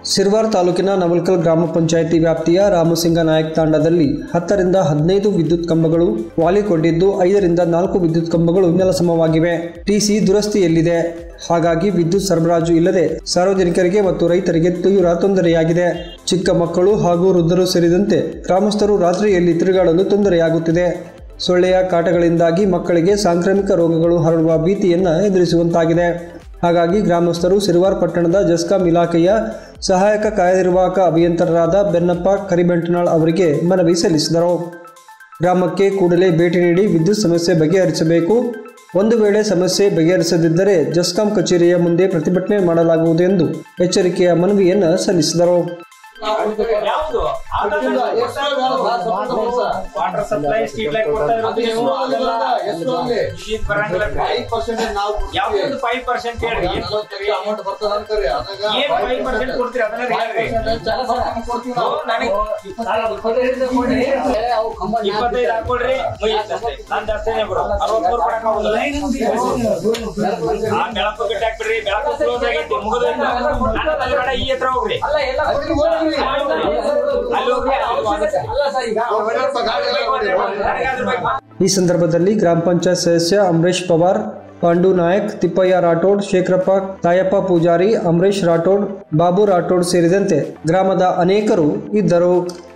ಸಿರ್ವಾರ್ ತಾಲೂಕಿನ ನವಲ್ಕಲ್ ಗ್ರಾಮ ಪಂಚಾಯಿತಿ ವ್ಯಾಪ್ತಿಯ ರಾಮಸಿಂಗ ನಾಯಕ್ ತಾಂಡದಲ್ಲಿ ಹತ್ತರಿಂದ ಹದಿನೈದು ವಿದ್ಯುತ್ ಕಂಬಗಳು ವಾಲಿಕೊಂಡಿದ್ದು ಐದರಿಂದ ನಾಲ್ಕು ವಿದ್ಯುತ್ ಕಂಬಗಳು ನೆಲಸಮವಾಗಿವೆ ಟಿಸಿ ದುರಸ್ತಿಯಲ್ಲಿದೆ ಹಾಗಾಗಿ ವಿದ್ಯುತ್ ಸರಬರಾಜು ಇಲ್ಲದೆ ಸಾರ್ವಜನಿಕರಿಗೆ ಮತ್ತು ರೈತರಿಗೆ ತೀವ್ರ ತೊಂದರೆಯಾಗಿದೆ ಚಿಕ್ಕ ಮಕ್ಕಳು ಹಾಗೂ ವೃದ್ಧರು ಸೇರಿದಂತೆ ಗ್ರಾಮಸ್ಥರು ರಾತ್ರಿಯಲ್ಲಿ ತಿರುಗಾಡಲು ತೊಂದರೆಯಾಗುತ್ತಿದೆ ಸೊಳ್ಳೆಯ ಕಾಟಗಳಿಂದಾಗಿ ಮಕ್ಕಳಿಗೆ ಸಾಂಕ್ರಾಮಿಕ ರೋಗಗಳು ಹರಡುವ ಭೀತಿಯನ್ನು ಎದುರಿಸುವಂತಾಗಿದೆ ಹಾಗಾಗಿ ಗ್ರಾಮಸ್ಥರು ಸಿರುವಾರ್ ಪಟ್ಟಣದ ಜಸ್ಕಾಂ ಇಲಾಖೆಯ ಸಹಾಯಕ ಕಾರ್ಯನಿರ್ವಾಹಕ ಅಭಿಯಂತರರಾದ ಬೆನ್ನಪ್ಪ ಕರಿಬೆಂಟನಾಳ್ ಅವರಿಗೆ ಮನವಿ ಸಲ್ಲಿಸಿದರು ಗ್ರಾಮಕ್ಕೆ ಕೂಡಲೇ ಭೇಟಿ ನೀಡಿ ವಿದ್ಯುತ್ ಸಮಸ್ಯೆ ಬಗೆಹರಿಸಬೇಕು ಒಂದು ವೇಳೆ ಸಮಸ್ಯೆ ಬಗೆಹರಿಸದಿದ್ದರೆ ಜಸ್ಕಾಂ ಕಚೇರಿಯ ಮುಂದೆ ಪ್ರತಿಭಟನೆ ಮಾಡಲಾಗುವುದು ಎಂದು ಎಚ್ಚರಿಕೆಯ ಮನವಿಯನ್ನು ಸಲ್ಲಿಸಿದರು ಯಾವುದು ವಾಟರ್ ಸಪ್ಲೈ ಸ್ಟ್ರೀಟ್ ಲೈಟ್ ಕೊಡ್ತಾ ಇರೋದು ನೀವು ಅದೆಲ್ಲ ಶೀಟ್ ಬರಂಗಿಲ್ಲ ಯಾವ್ದು ಫೈವ್ ಪರ್ಸೆಂಟ್ ಹೇಳ್ರಿ ಏನ್ ಕೊಡ್ತೀರಿ? ಏನ್ ಫೈವ್ ಪರ್ಸೆಂಟ್ ಕೊಡ್ತೀರಿ ಅದನ್ನ ಹೇಳ್ರಿ ಓ, ನನಗ್ ಇಪ್ಪತ್ತೈದು ಹಾಕೊಳ್ರಿ ಮುಗಿಯುತ್ತಷ್ಟೇ ನಾನ್ ಜಾಸ್ತಿನೇ ಬಿಡು ಅರವತ್ಮೂರು ಕೊಡಕ್ ಆಗುದಿಲ್ಲ ಆ ಬೆಳಕು ಬಿಟ್ಟು ಹಾಕ್ಬಿಡ್ರಿ ಬೆಳಕು ಕ್ಲೋಸ್ ಆಗೈತಿ ಮುಗಿದ್ರೆ ಅಲ್ಲಿ ಬೇಡ ಈ ಹತ್ರ ಹೋಗ್ರಿ ಅಲ್ಲಿ ಹೋಗ್ರಿ ನನಗಾದ್ರ ಬಗ್ಗೆ ಈ ಸಂದರ್ಭದಲ್ಲಿ ಗ್ರಾಮ ಪಂಚಾಯತ್ ಸದಸ್ಯ ಅಮರೇಶ್ ಪವಾರ್ ಪಾಂಡು ನಾಯಕ್ ತಿಪ್ಪಯ್ಯ ರಾಠೋಡ್ ಶೇಖರಪ್ಪ ತಾಯಪ್ಪ ಪೂಜಾರಿ ಅಮರೇಶ್ ರಾಠೋಡ್ ಬಾಬು ರಾಠೋಡ್ ಸೇರಿದಂತೆ ಗ್ರಾಮದ ಅನೇಕರು ಇದ್ದರು